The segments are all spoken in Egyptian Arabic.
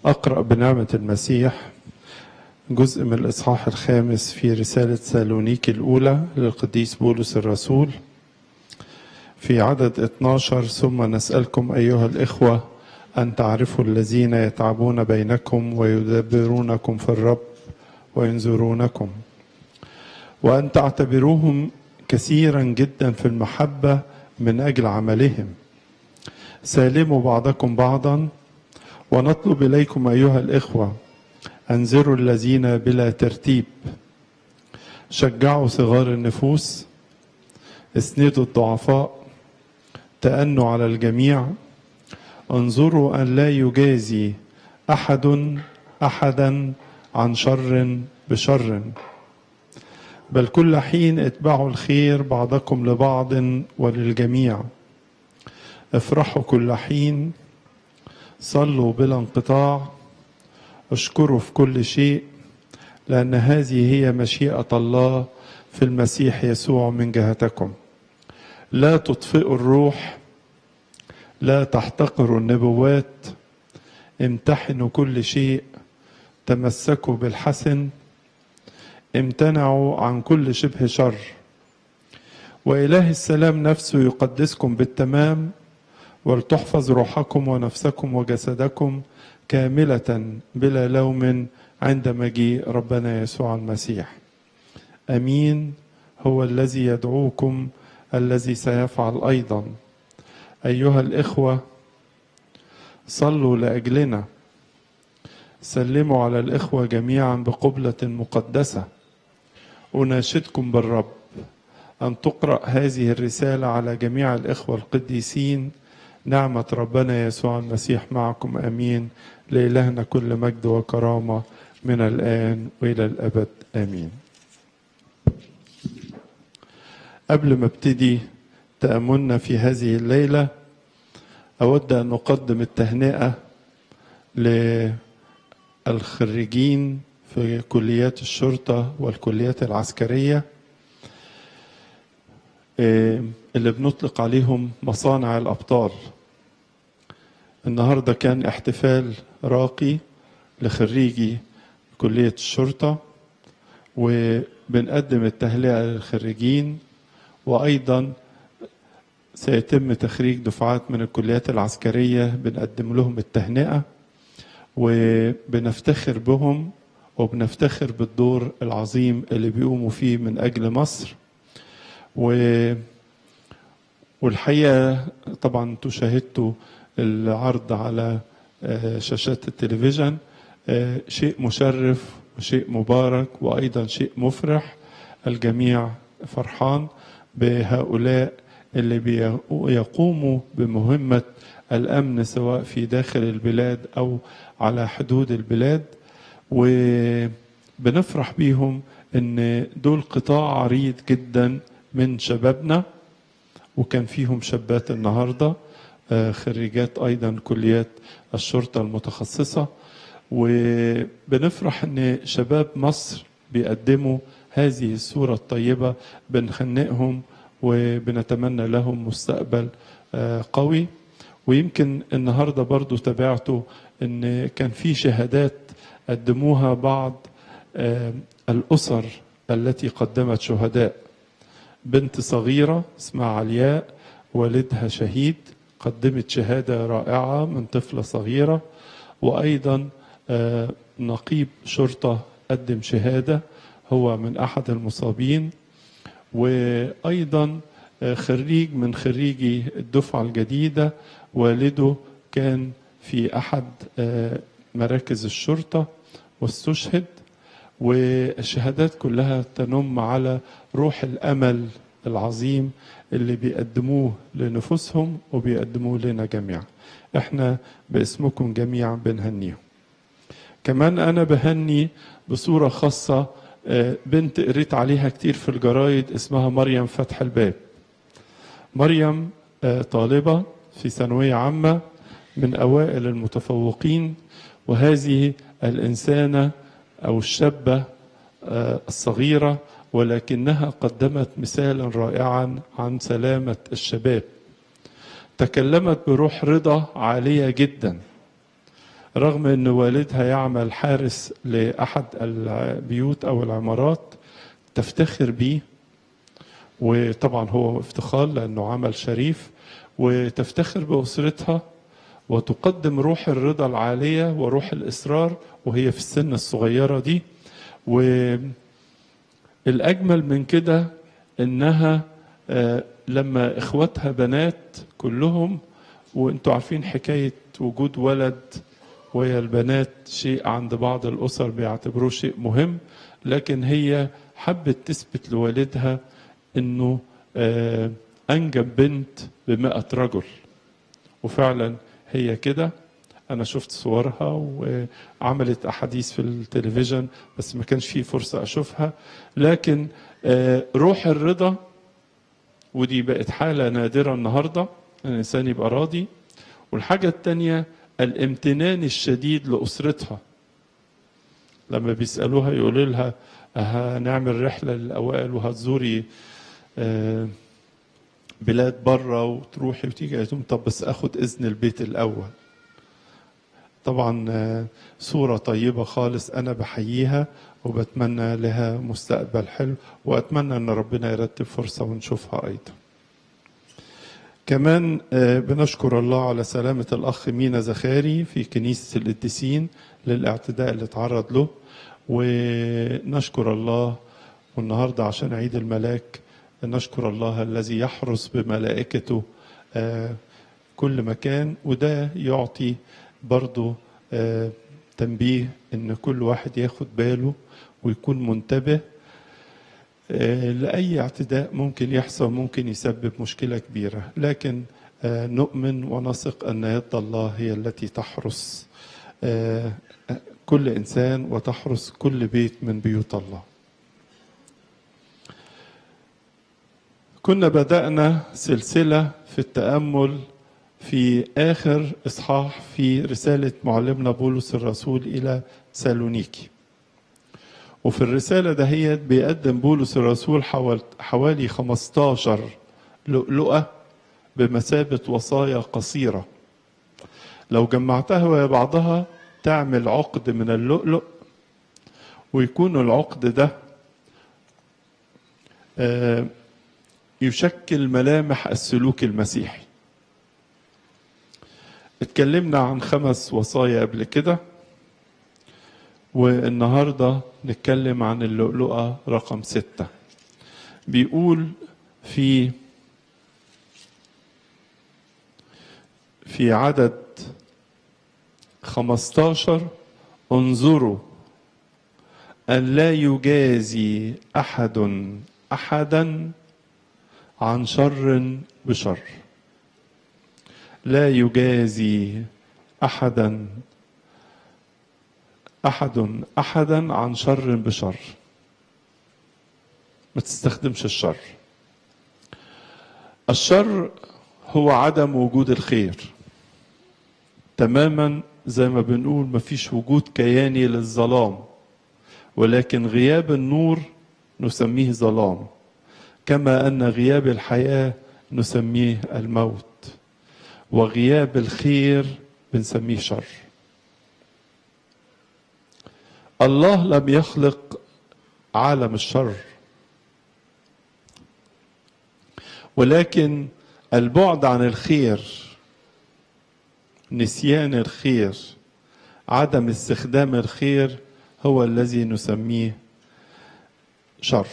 أقرأ بنعمة المسيح جزء من الإصحاح الخامس في رسالة سالونيكي الأولى للقديس بولس الرسول في عدد 12 ثم نسألكم أيها الإخوة أن تعرفوا الذين يتعبون بينكم ويدبرونكم في الرب وينذرونكم وأن تعتبروهم كثيرا جدا في المحبة من أجل عملهم سالموا بعضكم بعضا ونطلب إليكم أيها الإخوة أنذروا الذين بلا ترتيب شجعوا صغار النفوس اسندوا الضعفاء تأنوا على الجميع انظروا أن لا يجازي أحد أحدا عن شر بشر بل كل حين اتبعوا الخير بعضكم لبعض وللجميع افرحوا كل حين صلوا بلا انقطاع اشكروا في كل شيء لان هذه هي مشيئه الله في المسيح يسوع من جهتكم لا تطفئوا الروح لا تحتقروا النبوات امتحنوا كل شيء تمسكوا بالحسن امتنعوا عن كل شبه شر واله السلام نفسه يقدسكم بالتمام ولتحفظ روحكم ونفسكم وجسدكم كامله بلا لوم عند مجيء ربنا يسوع المسيح امين هو الذي يدعوكم الذي سيفعل ايضا ايها الاخوه صلوا لاجلنا سلموا على الاخوه جميعا بقبله مقدسه اناشدكم بالرب ان تقرا هذه الرساله على جميع الاخوه القديسين نعمه ربنا يسوع المسيح معكم امين لالهنا كل مجد وكرامه من الان والى الابد امين قبل ما ابتدي تاملنا في هذه الليله اود ان اقدم التهنئه للخريجين في كليات الشرطه والكليات العسكريه اللي بنطلق عليهم مصانع الابطال النهارده كان احتفال راقي لخريجي كليه الشرطه وبنقدم التهنئه للخريجين وايضا سيتم تخريج دفعات من الكليات العسكريه بنقدم لهم التهنئه وبنفتخر بهم وبنفتخر بالدور العظيم اللي بيقوموا فيه من اجل مصر و والحقيقه طبعا انتوا شاهدتوا العرض على شاشات التلفزيون شيء مشرف وشيء مبارك وايضا شيء مفرح الجميع فرحان بهؤلاء اللي بيقوموا بمهمه الامن سواء في داخل البلاد او على حدود البلاد وبنفرح بيهم ان دول قطاع عريض جدا من شبابنا وكان فيهم شابات النهارده خريجات ايضا كليات الشرطه المتخصصه وبنفرح ان شباب مصر بيقدموا هذه الصوره الطيبه بنخنقهم وبنتمنى لهم مستقبل قوي ويمكن النهارده برضو تابعتوا ان كان في شهادات قدموها بعض الاسر التي قدمت شهداء بنت صغيره اسمها علياء والدها شهيد قدمت شهاده رائعه من طفله صغيره وايضا نقيب شرطه قدم شهاده هو من احد المصابين وايضا خريج من خريجي الدفعه الجديده والده كان في احد مراكز الشرطه واستشهد والشهادات كلها تنم على روح الامل العظيم اللي بيقدموه لنفوسهم وبيقدموه لنا جميعا احنا باسمكم جميعا بنهنيهم كمان انا بهني بصوره خاصه بنت قريت عليها كتير في الجرايد اسمها مريم فتح الباب مريم طالبه في ثانويه عامه من اوائل المتفوقين وهذه الانسانه او الشابه الصغيره ولكنها قدمت مثالا رائعا عن سلامه الشباب تكلمت بروح رضا عاليه جدا رغم ان والدها يعمل حارس لاحد البيوت او العمارات تفتخر بيه وطبعا هو افتخار لانه عمل شريف وتفتخر باسرتها وتقدم روح الرضا العاليه وروح الاصرار وهي في السن الصغيره دي والاجمل من كده انها آه، لما اخواتها بنات كلهم وانتوا عارفين حكايه وجود ولد وهي البنات شيء عند بعض الاسر بيعتبروه شيء مهم لكن هي حبت تثبت لوالدها انه آه، انجب بنت بمئة رجل وفعلا هي كده انا شفت صورها وعملت احاديث في التلفزيون بس ما كانش في فرصه اشوفها لكن آه، روح الرضا ودي بقت حاله نادره النهارده ان الانسان يبقى راضي والحاجه الثانيه الامتنان الشديد لاسرتها لما بيسالوها يقولوا لها هنعمل رحله للاوائل وهتزوري آه، بلاد بره وتروحي وتيجي قالت لهم طب بس اخد اذن البيت الاول طبعا آه، صورة طيبة خالص أنا بحييها وبتمنى لها مستقبل حلو وأتمنى أن ربنا يرتب فرصة ونشوفها أيضا كمان آه، بنشكر الله على سلامة الأخ مينا زخاري في كنيسة القديسين للاعتداء اللي تعرض له ونشكر الله والنهاردة عشان عيد الملاك نشكر الله الذي يحرس بملائكته آه، كل مكان وده يعطي برضو آه، تنبيه ان كل واحد ياخد باله ويكون منتبه آه، لأي اعتداء ممكن يحصل ممكن يسبب مشكلة كبيرة لكن آه، نؤمن ونثق أن يد الله هي التي تحرس آه، كل إنسان وتحرس كل بيت من بيوت الله كنا بدأنا سلسلة في التأمل في آخر إصحاح في رسالة معلمنا بولس الرسول إلى سالونيكي وفي الرسالة دهيت بيقدم بولس الرسول حوال- حوالي 15 لؤلؤة بمثابة وصايا قصيرة لو جمعتها ويا بعضها تعمل عقد من اللؤلؤ ويكون العقد ده آه، يشكل ملامح السلوك المسيحي اتكلمنا عن خمس وصايا قبل كده والنهاردة نتكلم عن اللؤلؤة رقم ستة بيقول في في عدد خمستاشر انظروا أن لا يجازي أحد أحدا عن شر بشر لا يجازي أحدا أحد أحدا عن شر بشر ما تستخدمش الشر الشر هو عدم وجود الخير تماما زي ما بنقول مفيش وجود كياني للظلام ولكن غياب النور نسميه ظلام كما ان غياب الحياه نسميه الموت وغياب الخير بنسميه شر الله لم يخلق عالم الشر ولكن البعد عن الخير نسيان الخير عدم استخدام الخير هو الذي نسميه شر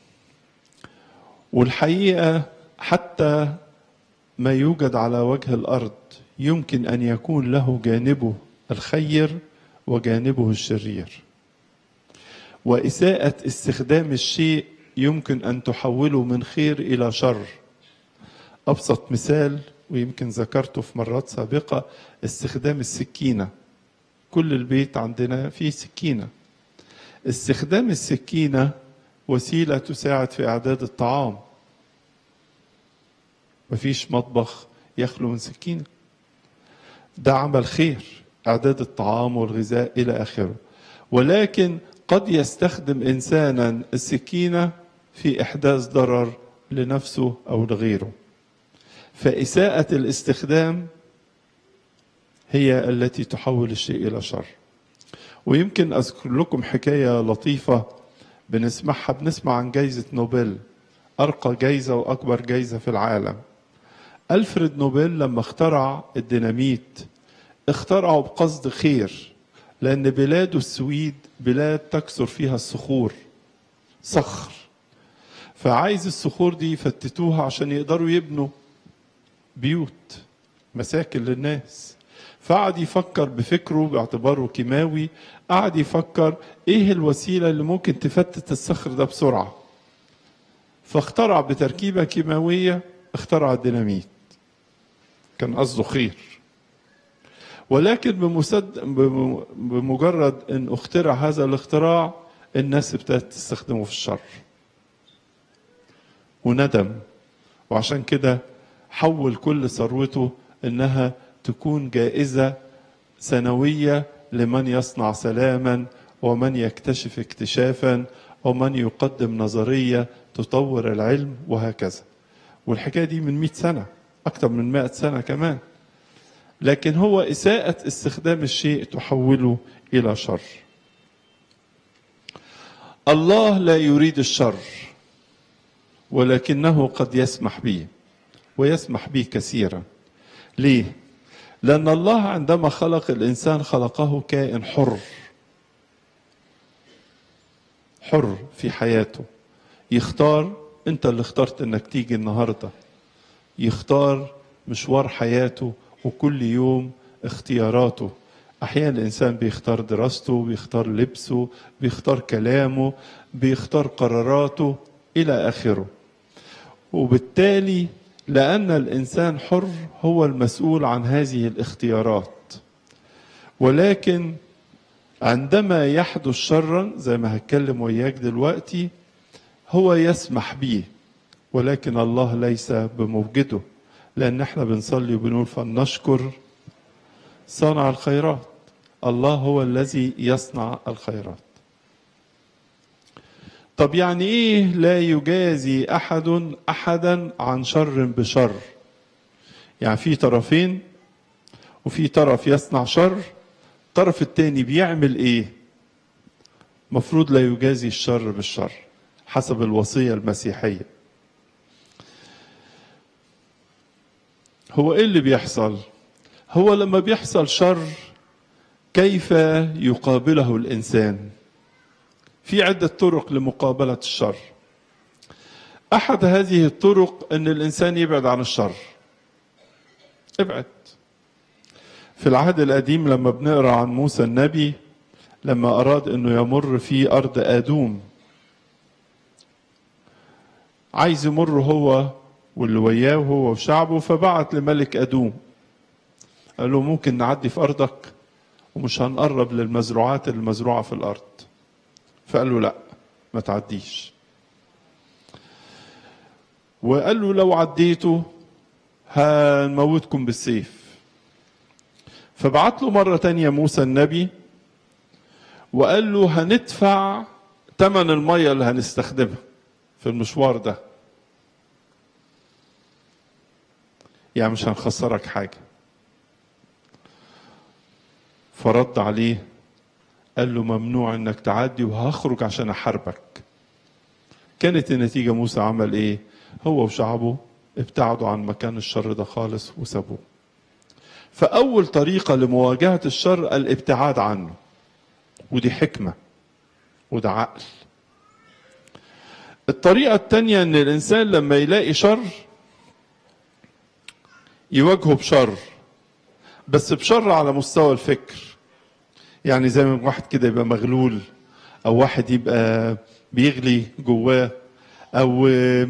والحقيقه حتى ما يوجد على وجه الارض يمكن ان يكون له جانبه الخير وجانبه الشرير واساءه استخدام الشيء يمكن ان تحوله من خير الى شر ابسط مثال ويمكن ذكرته في مرات سابقه استخدام السكينه كل البيت عندنا فيه سكينه استخدام السكينه وسيله تساعد في اعداد الطعام مفيش مطبخ يخلو من سكينه ده عمل خير اعداد الطعام والغذاء الى اخره ولكن قد يستخدم انسانا السكينه في احداث ضرر لنفسه او لغيره فاساءه الاستخدام هي التي تحول الشيء إلى شر ويمكن أذكر لكم حكاية لطيفة بنسمعها بنسمع عن جايزة نوبل أرقى جايزة وأكبر جايزة في العالم ألفريد نوبل لما اخترع الديناميت اخترعه بقصد خير لأن بلاده السويد بلاد تكثر فيها الصخور صخر فعايز الصخور دي يفتتوها عشان يقدروا يبنوا بيوت مساكن للناس فقعد يفكر بفكره باعتباره كيماوي قعد يفكر ايه الوسيله اللي ممكن تفتت الصخر ده بسرعه فاخترع بتركيبه كيماويه اخترع الديناميت كان قصده خير ولكن بمسد... بم- بمجرد ان اخترع هذا الاختراع الناس ابتدت تستخدمه في الشر وندم وعشان كده حول كل ثروته انها تكون جائزه سنويه لمن يصنع سلاما ومن يكتشف اكتشافا ومن يقدم نظريه تطور العلم وهكذا والحكايه دي من 100 سنه اكثر من 100 سنه كمان لكن هو اساءه استخدام الشيء تحوله الى شر الله لا يريد الشر ولكنه قد يسمح به ويسمح به كثيرا ليه لان الله عندما خلق الانسان خلقه كائن حر حر في حياته يختار انت اللي اخترت انك تيجي النهارده يختار مشوار حياته وكل يوم اختياراته احيانا الانسان بيختار دراسته بيختار لبسه بيختار كلامه بيختار قراراته الى اخره وبالتالي لان الانسان حر هو المسؤول عن هذه الاختيارات ولكن عندما يحدث شرا زي ما هتكلم وياك دلوقتي هو يسمح به ولكن الله ليس بموجده لان احنا بنصلي وبنقول فلنشكر صانع الخيرات الله هو الذي يصنع الخيرات طب يعني ايه لا يجازي احد احدا عن شر بشر يعني في طرفين وفي طرف يصنع شر الطرف التاني بيعمل ايه مفروض لا يجازي الشر بالشر حسب الوصية المسيحية هو ايه اللي بيحصل هو لما بيحصل شر كيف يقابله الانسان في عده طرق لمقابله الشر احد هذه الطرق ان الانسان يبعد عن الشر ابعد في العهد القديم لما بنقرا عن موسى النبي لما اراد انه يمر في ارض ادوم عايز يمر هو واللي وياه هو وشعبه فبعت لملك ادوم قال له ممكن نعدي في ارضك ومش هنقرب للمزروعات المزروعه في الارض فقال له لا ما تعديش وقال له لو عديته هنموتكم بالسيف فبعت له مرة تانية موسى النبي وقال له هندفع ثمن المية اللي هنستخدمها في المشوار ده يعني مش هنخسرك حاجة فرد عليه قال له ممنوع انك تعدي وهخرج عشان احاربك كانت النتيجة موسى عمل ايه هو وشعبه ابتعدوا عن مكان الشر ده خالص وسابوه فأول طريقة لمواجهة الشر الابتعاد عنه ودي حكمة وده عقل الطريقة التانية ان الانسان لما يلاقي شر يواجهه بشر بس بشر على مستوى الفكر يعني زي ما واحد كده يبقى مغلول او واحد يبقى بيغلي جواه او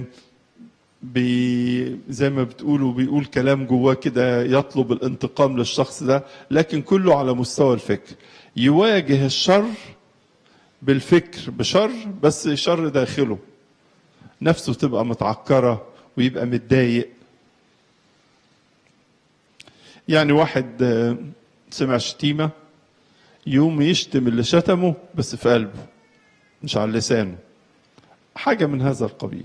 بي زي ما بتقولوا بيقول كلام جواه كده يطلب الانتقام للشخص ده لكن كله على مستوى الفكر يواجه الشر بالفكر بشر بس شر داخله نفسه تبقى متعكرة ويبقى متضايق يعني واحد آه، سمع شتيمة يوم يشتم اللي شتمه بس في قلبه مش على لسانه حاجة من هذا القبيل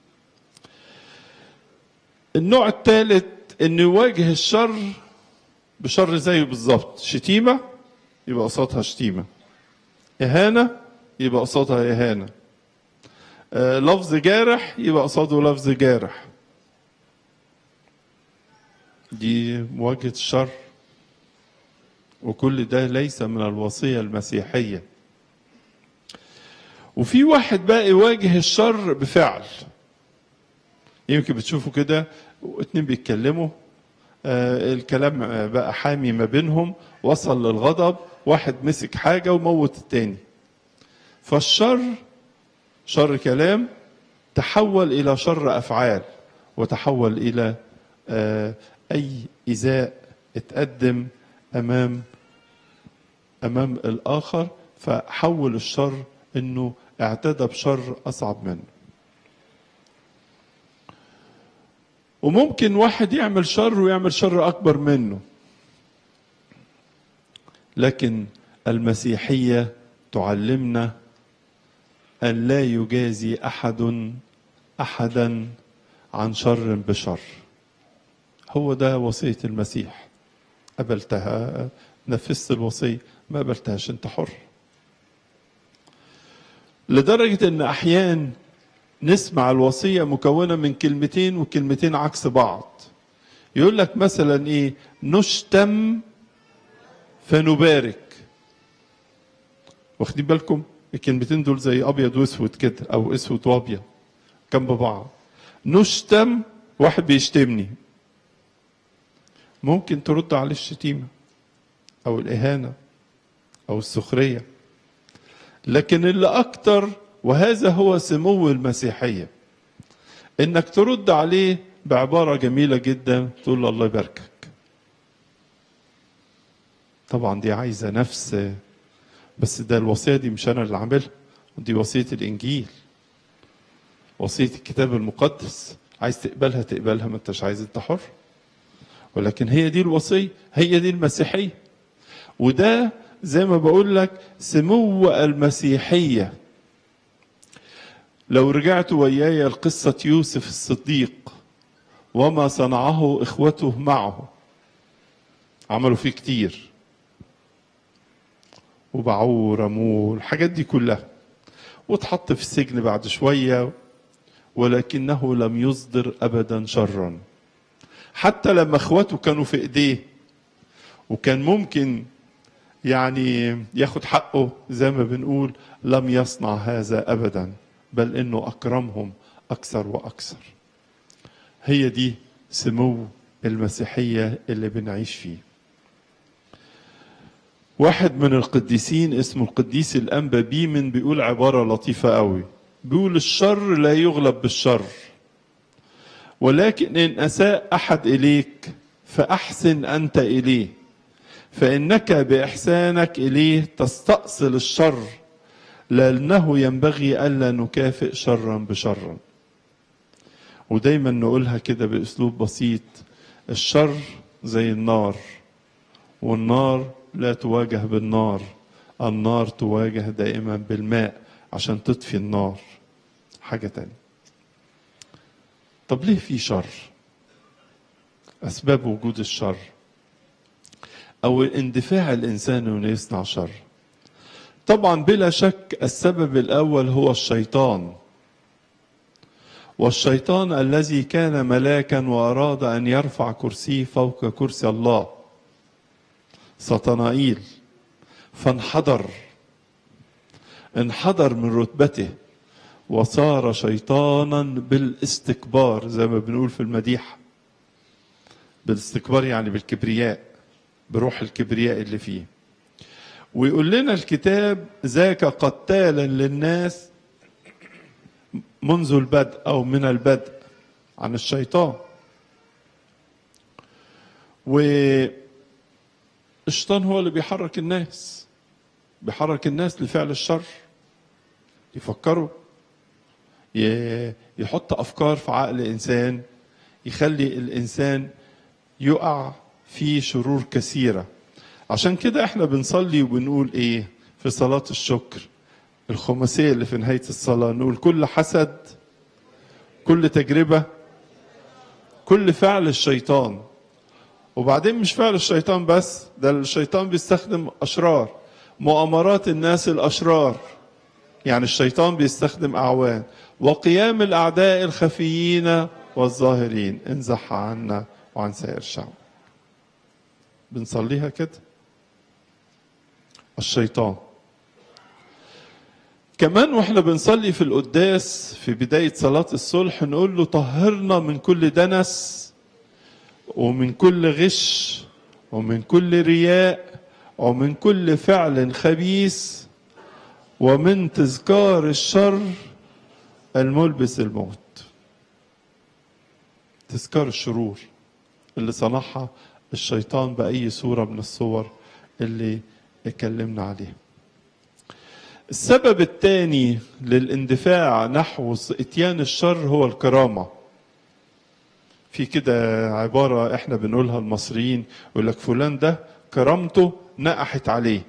النوع الثالث انه يواجه الشر بشر زيه بالظبط شتيمة يبقى قصادها شتيمة إهانة يبقى قصادها إهانة آه، لفظ جارح يبقى قصاده لفظ جارح دي مواجهة الشر وكل ده ليس من الوصية المسيحية وفي واحد بقى يواجه الشر بفعل يمكن بتشوفوا كده اتنين بيتكلموا آه الكلام آه، بقى حامي ما بينهم وصل للغضب واحد مسك حاجة وموت التاني فالشر شر كلام تحول إلى شر أفعال وتحول إلى آه أي إزاء اتقدم أمام أمام الآخر فحول الشر إنه اعتدى بشر أصعب منه وممكن واحد يعمل شر ويعمل شر أكبر منه لكن المسيحية تعلمنا أن لا يجازي أحد أحدا عن شر بشر هو ده وصية المسيح قبلتها نفذت الوصية ما قبلتهاش انت حر لدرجة ان احيان نسمع الوصية مكونة من كلمتين وكلمتين عكس بعض يقول لك مثلا ايه نشتم فنبارك واخدين بالكم الكلمتين دول زي ابيض واسود كده او اسود وابيض جنب بعض نشتم واحد بيشتمني ممكن ترد عليه الشتيمه او الاهانه او السخريه لكن اللي اكتر وهذا هو سمو المسيحيه انك ترد عليه بعباره جميله جدا تقول له الله يباركك طبعا دي عايزه نفس بس ده الوصيه دي مش انا اللي عاملها دي وصيه الانجيل وصيه الكتاب المقدس عايز تقبلها تقبلها ما انتش عايز انت حر ولكن هي دي الوصيه هي دي المسيحيه وده زي ما بقول لك سمو المسيحيه لو رجعت وياي لقصه يوسف الصديق وما صنعه اخوته معه عملوا فيه كتير وباعوه رموه الحاجات دي كلها واتحط في السجن بعد شويه ولكنه لم يصدر ابدا شرا حتى لما اخواته كانوا في ايديه وكان ممكن يعني ياخد حقه زي ما بنقول لم يصنع هذا ابدا بل انه اكرمهم اكثر واكثر هي دي سمو المسيحيه اللي بنعيش فيه واحد من القديسين اسمه القديس الانبا بيمن بيقول عباره لطيفه قوي بيقول الشر لا يغلب بالشر ولكن ان اساء احد اليك فاحسن انت اليه فانك باحسانك اليه تستاصل الشر لانه ينبغي الا نكافئ شرا بشر ودايما نقولها كده باسلوب بسيط الشر زي النار والنار لا تواجه بالنار النار تواجه دائما بالماء عشان تطفي النار حاجة تانية طب ليه في شر أسباب وجود الشر أو اندفاع الإنسان أنه يصنع شر طبعا بلا شك السبب الأول هو الشيطان والشيطان الذي كان ملاكا وأراد أن يرفع كرسيه فوق كرسي الله سطنائيل فانحدر انحدر من رتبته وصار شيطانا بالاستكبار زي ما بنقول في المديحة بالاستكبار يعني بالكبرياء بروح الكبرياء اللي فيه ويقول لنا الكتاب ذاك قتالا للناس منذ البدء او من البدء عن الشيطان والشيطان هو اللي بيحرك الناس بيحرك الناس لفعل الشر يفكروا يحط افكار في عقل انسان يخلي الانسان يقع في شرور كثيره عشان كده احنا بنصلي وبنقول ايه في صلاه الشكر الخماسيه اللي في نهايه الصلاه نقول كل حسد كل تجربه كل فعل الشيطان وبعدين مش فعل الشيطان بس ده الشيطان بيستخدم أشرار مؤامرات الناس الأشرار يعني الشيطان بيستخدم أعوان وقيام الأعداء الخفيين والظاهرين انزح عنا وعن سائر الشعب بنصليها كده الشيطان كمان واحنا بنصلي في القداس في بداية صلاة الصلح نقول له طهرنا من كل دنس ومن كل غش ومن كل رياء ومن كل فعل خبيث ومن تذكار الشر الملبس الموت تذكار الشرور اللي صنعها الشيطان بأي صورة من الصور اللي اتكلمنا عليها السبب الثاني للاندفاع نحو اتيان الشر هو الكرامة في كده عبارة احنا بنقولها المصريين يقول لك فلان ده كرامته نقحت عليه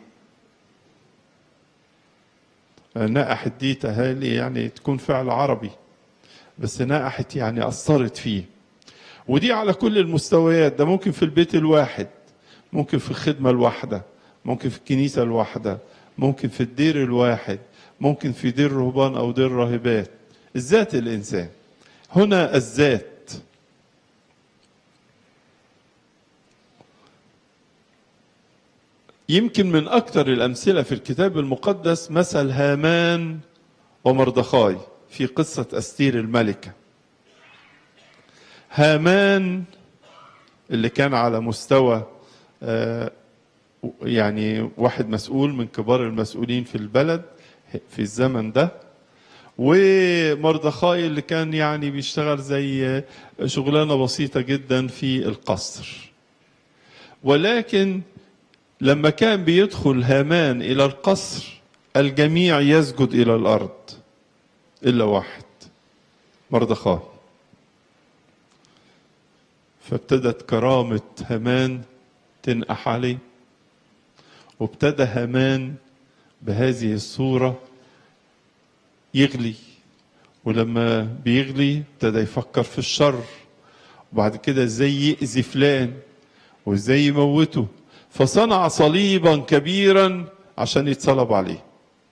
نقحت دي تهالي يعني تكون فعل عربي بس نقحت يعني أثرت فيه ودي على كل المستويات ده ممكن في البيت الواحد ممكن في الخدمة الواحدة ممكن في الكنيسة الواحدة ممكن في الدير الواحد ممكن في دير رهبان أو دير راهبات الذات الإنسان هنا الذات يمكن من أكثر الأمثلة في الكتاب المقدس مثل هامان ومردخاي في قصة أستير الملكة هامان اللي كان على مستوى يعني واحد مسؤول من كبار المسؤولين في البلد في الزمن ده ومردخاي اللي كان يعني بيشتغل زي شغلانة بسيطة جدا في القصر ولكن لما كان بيدخل هامان إلى القصر الجميع يسجد إلى الأرض إلا واحد مردخاي فابتدت كرامة هامان تنقح عليه وابتدى هامان بهذه الصورة يغلي ولما بيغلي ابتدى يفكر في الشر وبعد كده ازاي يأذي فلان وازاي يموته فصنع صليبا كبيرا عشان يتصلب عليه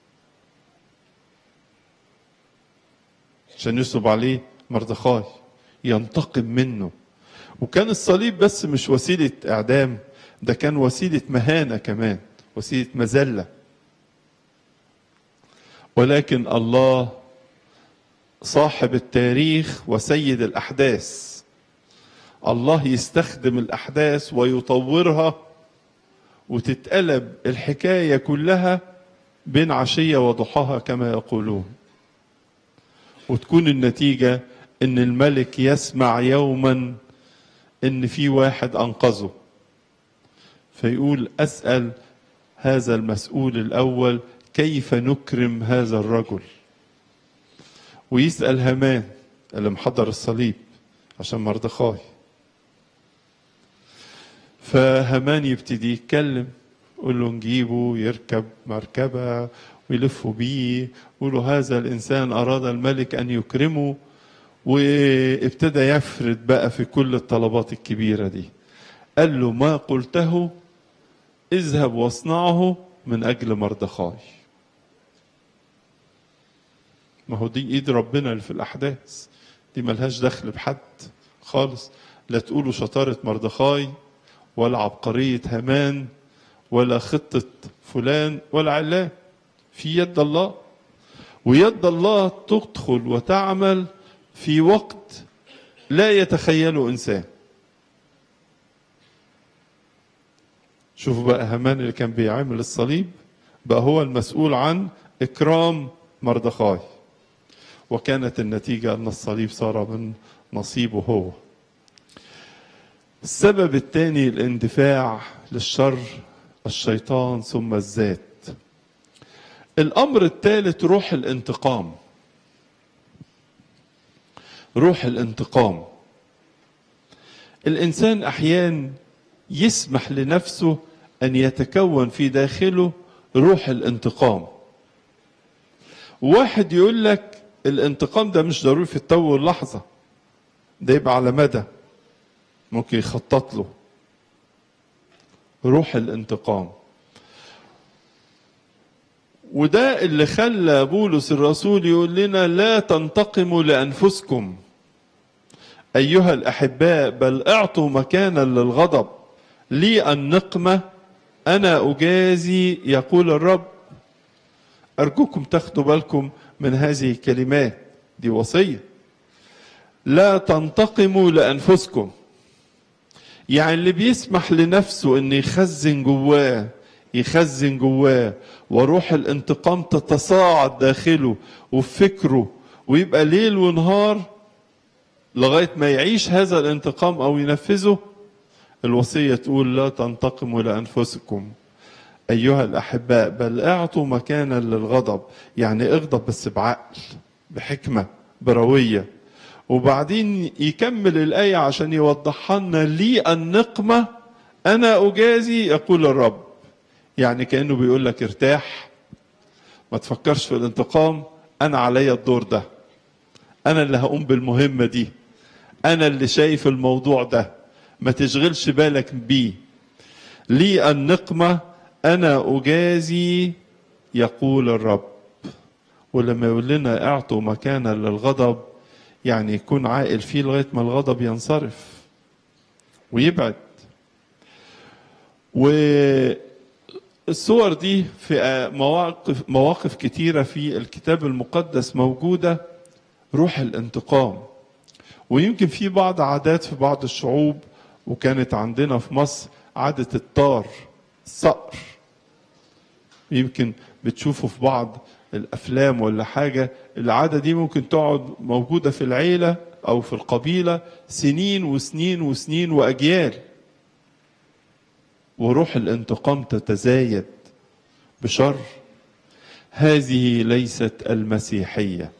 عشان يصلب عليه مردخاي ينتقم منه وكان الصليب بس مش وسيلة إعدام ده كان وسيلة مهانة كمان وسيلة مذلة ولكن الله صاحب التاريخ وسيد الأحداث الله يستخدم الأحداث ويطورها وتتقلب الحكاية كلها بين عشية وضحاها كما يقولون وتكون النتيجة ان الملك يسمع يوما ان في واحد انقذه فيقول اسال هذا المسؤول الاول كيف نكرم هذا الرجل ويسال هامان اللي محضر الصليب عشان مردخاي فهامان يبتدي يتكلم يقول له نجيبه يركب مركبة ويلفوا بيه يقولوا هذا الإنسان أراد الملك أن يكرمه وابتدى يفرد بقى في كل الطلبات الكبيرة دي قال له ما قلته اذهب واصنعه من أجل مردخاي ما هو دي ايد ربنا اللي في الاحداث دي ملهاش دخل بحد خالص لا تقولوا شطارة مردخاي ولا عبقرية هامان ولا خطة فلان ولا علان في يد الله ويد الله تدخل وتعمل في وقت لا يتخيله إنسان شوفوا بقى هامان اللي كان بيعمل الصليب بقى هو المسؤول عن إكرام مردخاي وكانت النتيجة أن الصليب صار من نصيبه هو السبب الثاني الاندفاع للشر الشيطان ثم الذات الامر الثالث روح الانتقام روح الانتقام الانسان احيانا يسمح لنفسه ان يتكون في داخله روح الانتقام واحد يقول لك الانتقام ده مش ضروري في التو واللحظه ده يبقى على مدى ممكن يخطط له روح الانتقام وده اللي خلى بولس الرسول يقول لنا لا تنتقموا لانفسكم ايها الاحباء بل اعطوا مكانا للغضب لي النقمه انا اجازي يقول الرب ارجوكم تاخدوا بالكم من هذه الكلمات دي وصيه لا تنتقموا لانفسكم يعني اللي بيسمح لنفسه ان يخزن جواه يخزن جواه وروح الانتقام تتصاعد داخله وفي فكره ويبقى ليل ونهار لغايه ما يعيش هذا الانتقام او ينفذه الوصيه تقول لا تنتقموا لانفسكم ايها الاحباء بل اعطوا مكانا للغضب يعني اغضب بس بعقل بحكمه برويه وبعدين يكمل الايه عشان يوضحها لنا لي النقمه انا اجازي يقول الرب يعني كانه بيقول لك ارتاح ما تفكرش في الانتقام انا عليا الدور ده انا اللي هقوم بالمهمه دي انا اللي شايف الموضوع ده ما تشغلش بالك بيه لي النقمه انا اجازي يقول الرب ولما يقول لنا اعطوا مكانا للغضب يعني يكون عاقل فيه لغايه ما الغضب ينصرف ويبعد والصور دي في مواقف مواقف كتيره في الكتاب المقدس موجوده روح الانتقام ويمكن في بعض عادات في بعض الشعوب وكانت عندنا في مصر عادة الطار الصقر يمكن بتشوفوا في بعض الأفلام ولا حاجة العادة دي ممكن تقعد موجودة في العيلة أو في القبيلة سنين وسنين وسنين وأجيال وروح الانتقام تتزايد بشر هذه ليست المسيحيه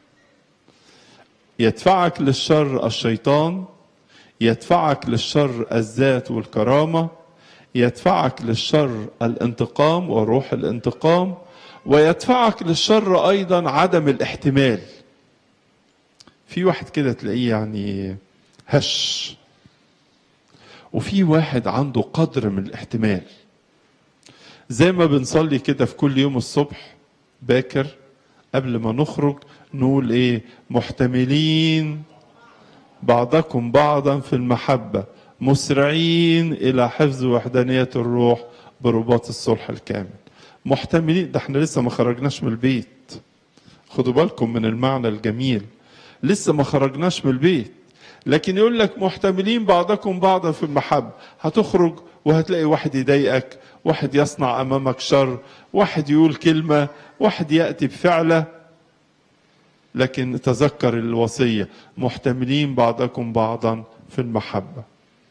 يدفعك للشر الشيطان يدفعك للشر الذات والكرامه يدفعك للشر الانتقام وروح الانتقام ويدفعك للشر ايضا عدم الاحتمال في واحد كده تلاقيه يعني هش وفي واحد عنده قدر من الاحتمال زي ما بنصلي كده في كل يوم الصبح باكر قبل ما نخرج نقول ايه محتملين بعضكم بعضا في المحبة مسرعين إلى حفظ وحدانية الروح برباط الصلح الكامل محتملين ده احنا لسه ما خرجناش من البيت خدوا بالكم من المعنى الجميل لسه ما خرجناش من البيت لكن يقول لك محتملين بعضكم بعضا في المحبة هتخرج وهتلاقي واحد يضايقك واحد يصنع أمامك شر واحد يقول كلمة واحد يأتي بفعله لكن تذكر الوصية محتملين بعضكم بعضا في المحبة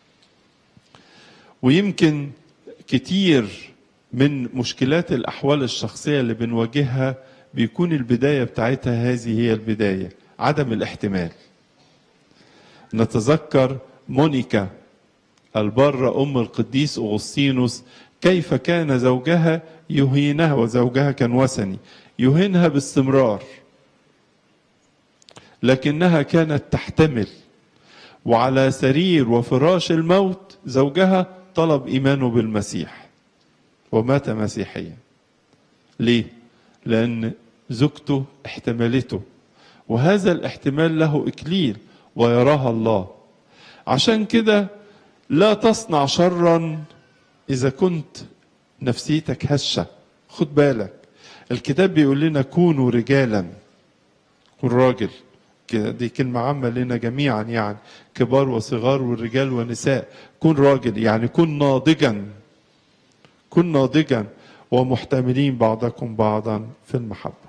ويمكن كتير من مشكلات الأحوال الشخصية اللي بنواجهها بيكون البداية بتاعتها هذه هي البداية عدم الاحتمال نتذكر مونيكا البرة أم القديس أغسطينوس كيف كان زوجها يهينها وزوجها كان وثني يهينها باستمرار لكنها كانت تحتمل وعلى سرير وفراش الموت زوجها طلب ايمانه بالمسيح ومات مسيحيا ليه لان زوجته احتملته وهذا الاحتمال له اكليل ويراها الله عشان كده لا تصنع شرا اذا كنت نفسيتك هشه خد بالك الكتاب بيقول لنا كونوا رجالا كن راجل دي كلمة عامة لنا جميعا يعني كبار وصغار والرجال والنساء كن راجل يعني كن ناضجا كن ناضجا ومحتملين بعضكم بعضا في المحبة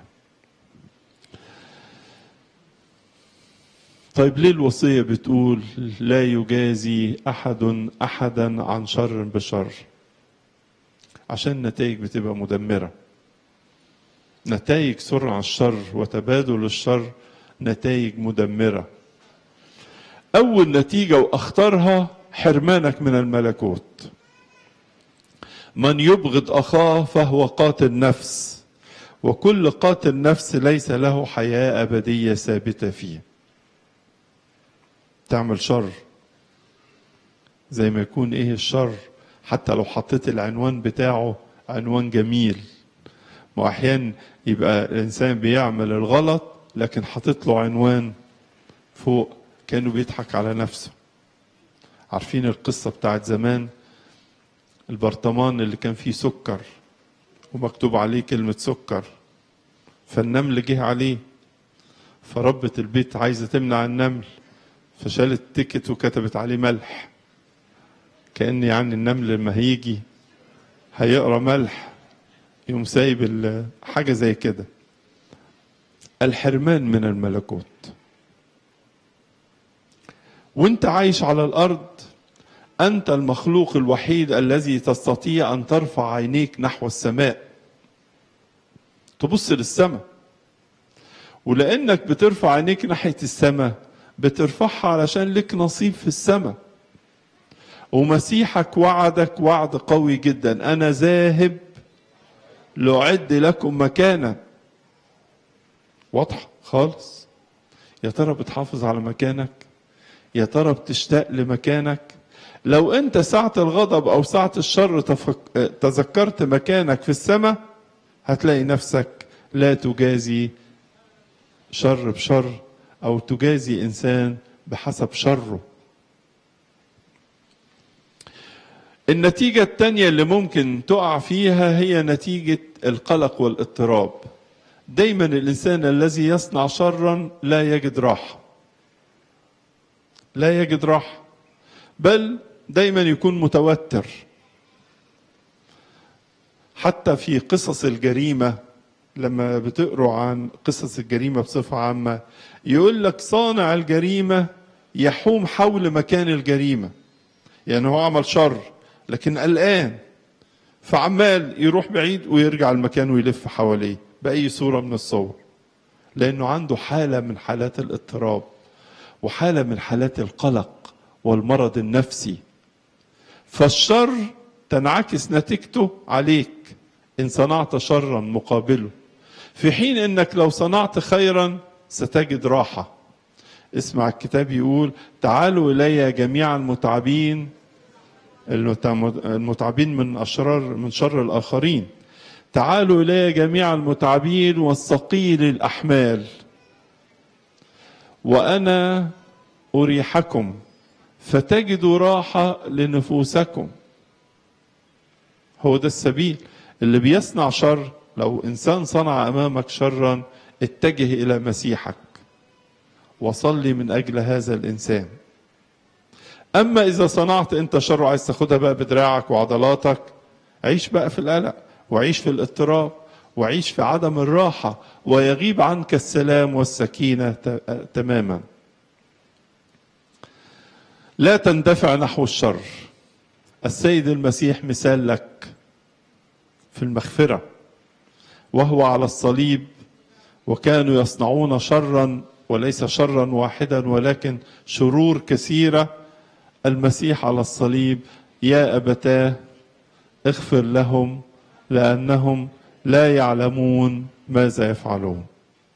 طيب ليه الوصية بتقول لا يجازي أحد أحدا عن شر بشر عشان النتائج بتبقى مدمرة نتائج سرعة الشر وتبادل الشر نتائج مدمرة أول نتيجة وأخطرها حرمانك من الملكوت من يبغض أخاه فهو قاتل نفس وكل قاتل نفس ليس له حياة أبدية ثابتة فيه تعمل شر زي ما يكون إيه الشر حتى لو حطيت العنوان بتاعه عنوان جميل ما احيانا يبقى الانسان بيعمل الغلط لكن حاطط له عنوان فوق كانه بيضحك على نفسه عارفين القصه بتاعت زمان البرطمان اللي كان فيه سكر ومكتوب عليه كلمه سكر فالنمل جه عليه فربة البيت عايزة تمنع النمل فشالت تيكت وكتبت عليه ملح كأن يعني النمل لما هيجي هيقرا ملح يقوم سايب ال- حاجة زي كده الحرمان من الملكوت وانت عايش على الأرض أنت المخلوق الوحيد الذي تستطيع أن ترفع عينيك نحو السماء تبص للسماء ولانك بترفع عينيك ناحيه السماء بترفعها علشان لك نصيب في السماء ومسيحك وعدك وعد قوي جدا انا ذاهب لاعد لكم مكانا واضحه خالص يا ترى بتحافظ على مكانك يا ترى بتشتاق لمكانك لو انت ساعة الغضب او ساعة الشر تفك... تذكرت مكانك في السماء هتلاقي نفسك لا تجازي شر بشر او تجازي انسان بحسب شره النتيجة التانية اللي ممكن تقع فيها هي نتيجة القلق والاضطراب دايما الانسان الذي يصنع شرا لا يجد راحة لا يجد راحة بل دايما يكون متوتر حتى في قصص الجريمة لما بتقروا عن قصص الجريمة بصفة عامة يقول لك صانع الجريمة يحوم حول مكان الجريمة يعني هو عمل شر لكن قلقان فعمال يروح بعيد ويرجع المكان ويلف حواليه بأي صورة من الصور لأنه عنده حالة من حالات الاضطراب وحالة من حالات القلق والمرض النفسي فالشر تنعكس نتيجته عليك إن صنعت شرا مقابله في حين انك لو صنعت خيرا ستجد راحه اسمع الكتاب يقول تعالوا الي جميعا المتعبين المتعبين من اشرار من شر الاخرين تعالوا الي جميع المتعبين والثقيل الاحمال وانا اريحكم فتجدوا راحه لنفوسكم هو ده السبيل اللي بيصنع شر لو انسان صنع امامك شرا اتجه الى مسيحك وصلي من اجل هذا الانسان اما اذا صنعت انت شر وعايز تاخدها بقى بدراعك وعضلاتك عيش بقى في القلق وعيش في الاضطراب وعيش في عدم الراحه ويغيب عنك السلام والسكينه تماما لا تندفع نحو الشر السيد المسيح مثال لك في المغفره وهو على الصليب وكانوا يصنعون شرا وليس شرا واحدا ولكن شرور كثيره المسيح على الصليب يا ابتاه اغفر لهم لانهم لا يعلمون ماذا يفعلون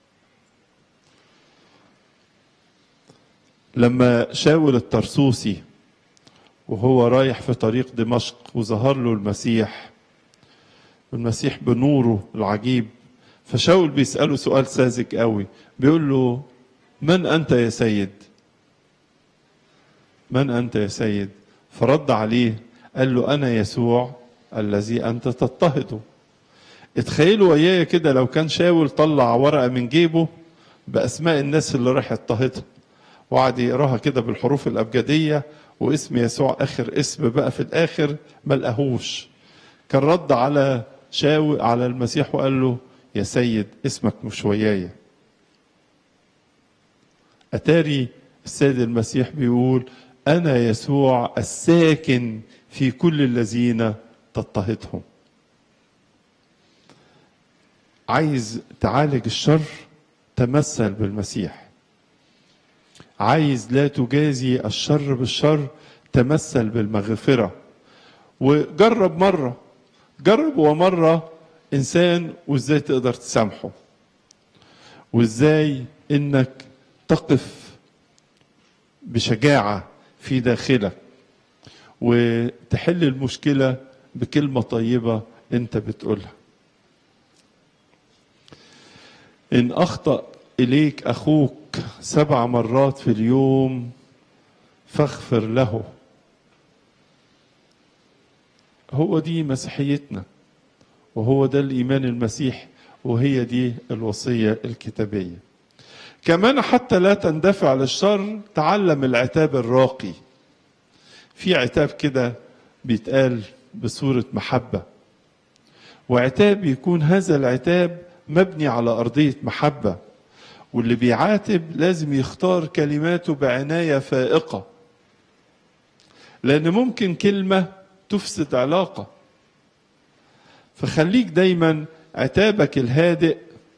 لما شاول الترسوسي وهو رايح في طريق دمشق وظهر له المسيح المسيح بنوره العجيب فشاول بيسأله سؤال ساذج قوي بيقول له من أنت يا سيد من أنت يا سيد فرد عليه قال له أنا يسوع الذي أنت تضطهده اتخيلوا ويايا كده لو كان شاول طلع ورقة من جيبه بأسماء الناس اللي راح يضطهدها وقعد يقراها كده بالحروف الأبجدية واسم يسوع آخر اسم بقى في الآخر ما لقاهوش كان رد على شاول على المسيح وقال له يا سيد اسمك مش ويايا أتاري السيد المسيح بيقول أنا يسوع الساكن في كل الذين تضطهدهم عايز تعالج الشر تمثل بالمسيح عايز لا تجازي الشر بالشر تمثل بالمغفرة وجرب مرة جرب ومرة إنسان وإزاي تقدر تسامحه وإزاي إنك تقف بشجاعة في داخلك وتحل المشكلة بكلمة طيبة انت بتقولها ان اخطأ اليك اخوك سبع مرات في اليوم فاغفر له هو دي مسيحيتنا وهو ده الايمان المسيح وهي دي الوصيه الكتابيه كمان حتى لا تندفع للشر تعلم العتاب الراقي في عتاب كده بيتقال بصوره محبه وعتاب يكون هذا العتاب مبني على ارضيه محبه واللي بيعاتب لازم يختار كلماته بعنايه فائقه لان ممكن كلمه تفسد علاقه فخليك دايما عتابك الهادئ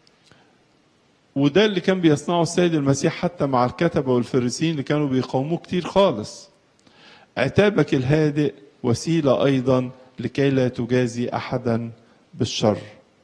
وده اللي كان بيصنعه السيد المسيح حتى مع الكتبه والفريسيين اللي كانوا بيقاوموه كتير خالص عتابك الهادئ وسيله ايضا لكي لا تجازي احدا بالشر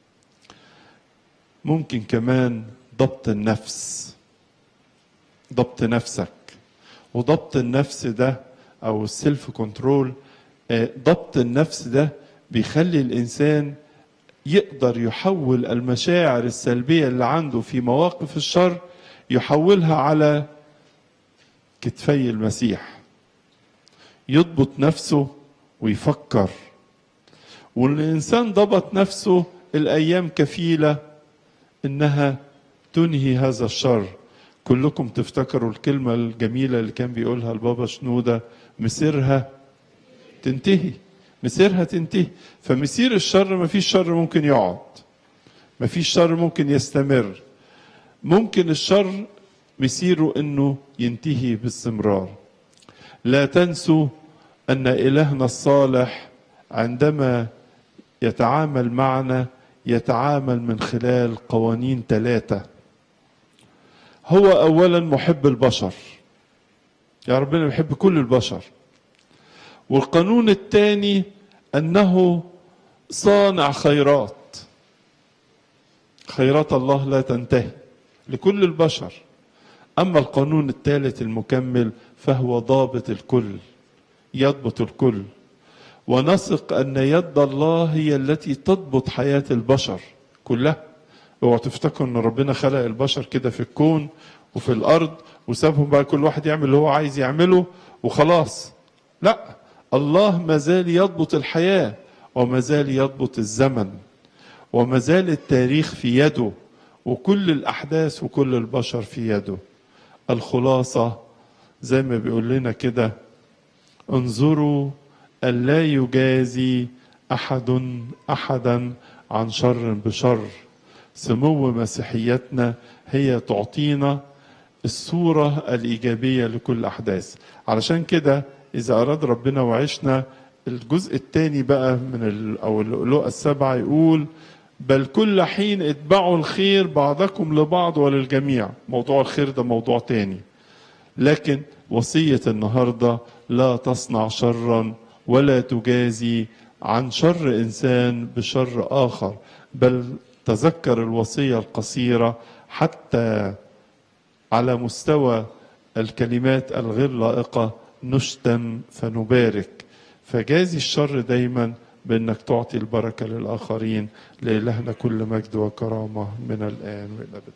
ممكن كمان ضبط النفس ضبط نفسك وضبط النفس ده او السيلف كنترول ضبط النفس ده بيخلي الانسان يقدر يحول المشاعر السلبيه اللي عنده في مواقف الشر يحولها على كتفي المسيح يضبط نفسه ويفكر والانسان ضبط نفسه الايام كفيله انها تنهي هذا الشر كلكم تفتكروا الكلمه الجميله اللي كان بيقولها البابا شنوده مسيرها تنتهي مسيرها تنتهي فمسير الشر ما فيش شر ممكن يقعد ما فيش شر ممكن يستمر ممكن الشر مسيره انه ينتهي باستمرار لا تنسوا ان الهنا الصالح عندما يتعامل معنا يتعامل من خلال قوانين ثلاثه هو اولا محب البشر يا ربنا بيحب كل البشر والقانون الثاني انه صانع خيرات خيرات الله لا تنتهي لكل البشر اما القانون الثالث المكمل فهو ضابط الكل يضبط الكل ونثق ان يد الله هي التي تضبط حياه البشر كلها اوعوا تفتكروا ان ربنا خلق البشر كده في الكون وفي الارض وسابهم بقى كل واحد يعمل اللي هو عايز يعمله وخلاص لا الله ما زال يضبط الحياه وما زال يضبط الزمن وما زال التاريخ في يده وكل الاحداث وكل البشر في يده الخلاصه زي ما بيقول لنا كده انظروا ألا يجازي أحد أحدا عن شر بشر سمو مسيحيتنا هي تعطينا الصورة الإيجابية لكل أحداث علشان كده إذا أراد ربنا وعشنا الجزء الثاني بقى من ال أو اللقاء السبعة يقول بل كل حين اتبعوا الخير بعضكم لبعض وللجميع موضوع الخير ده موضوع تاني لكن وصية النهاردة لا تصنع شرا ولا تجازي عن شر انسان بشر اخر بل تذكر الوصيه القصيره حتى على مستوى الكلمات الغير لائقه نشتم فنبارك فجازي الشر دايما بانك تعطي البركه للاخرين لالهنا كل مجد وكرامه من الان والى الابد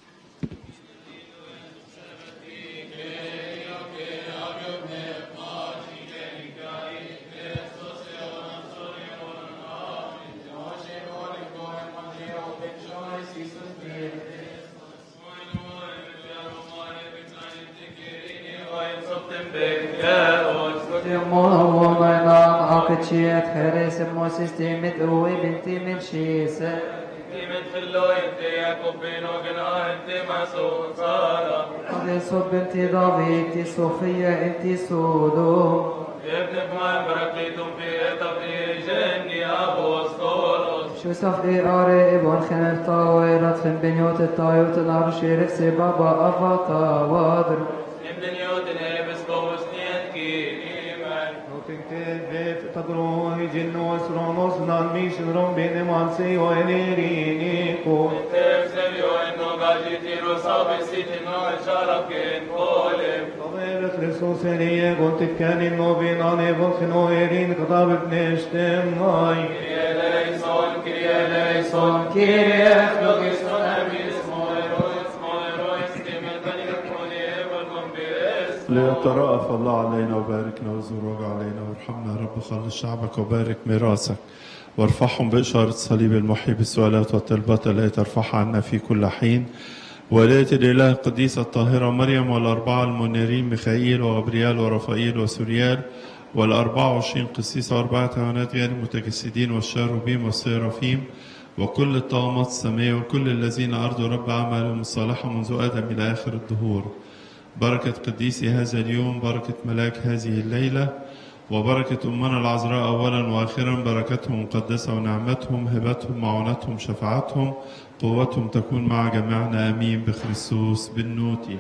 Akıçiyet heresim o sistemet o binti min şiise من خلو انت يعقوب بن وقنا انت مسؤول صار Ade sob binti David ti Sofia inti Sodom ابنك ما بركيتم في تبرير جني ابو اسطولوس شو صف اي اري ابن خنر طاويلات فين بنيوت الطايوت العر شيرك سي بابا افاتا وادر ابن نيوت نيبس كومسنين كي ايمان وتكتب تقروه جن وسرون وسنان ميشن رم بين مانسي وينيرينيكو تفسر يو انه agitiru sabisitin noi sharapkin kolim. طويل خريستوس هنية قلت كان النوبين عن فوخنويرين كتاب ابن اشتماي Kyrie eleison, Kyrie eleison, Kyrie phlogiston emis, moerois, moerois, timen venir koni evalgum bires. ليترأف الله علينا وباركنا وزوج علينا وارحمنا يا رب خلص شعبك وبارك ميراثك وارفعهم بإشارة صليب المحيي بالسؤالات والطلبات التي ترفعها عنا في كل حين ولاية الإله القديسة الطاهرة مريم والأربعة المنيرين ميخائيل وغبريال ورفائيل وسوريال والأربعة وعشرين قسيس وأربعة حيوانات غير المتجسدين والشاروبيم والسيرافيم وكل الطامات السماء وكل الذين أرضوا رب أعمالهم الصالحة منذ آدم إلى آخر الدهور بركة قديسي هذا اليوم بركة ملاك هذه الليلة وبركة أمنا العذراء أولا وآخرا بركتهم مقدسة ونعمتهم هبتهم معونتهم شفاعتهم قوتهم تكون مع جميعنا آمين بخريستوس بالنوتي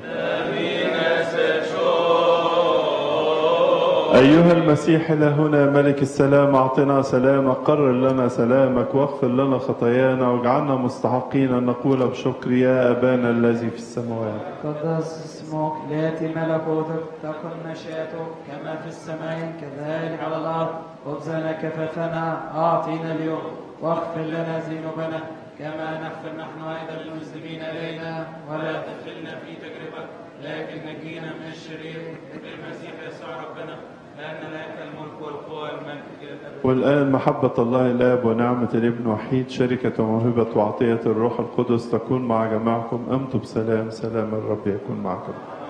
أيها المسيح إلهنا ملك السلام أعطنا سلامك قرر لنا سلامك واغفر لنا خطايانا واجعلنا مستحقين أن نقول بشكر يا أبانا الذي في السماوات قدس اسمك ليأتي ملكوتك تكن مشيئتك كما في السماء كذلك على الأرض خبزنا كفافنا أعطينا اليوم واغفر لنا ذنوبنا كما نغفر نحن أيضا للمسلمين إلينا ولا تدخلنا في تجربة لكن نجينا من الشرير بالمسيح يسوع ربنا لأن لك الملك والقوة والمجد إلى الأبد والآن محبة الله الآب ونعمة الابن وحيد شركة وموهبة وعطية الروح القدس تكون مع جماعكم أمتم بسلام سلام الرب يكون معكم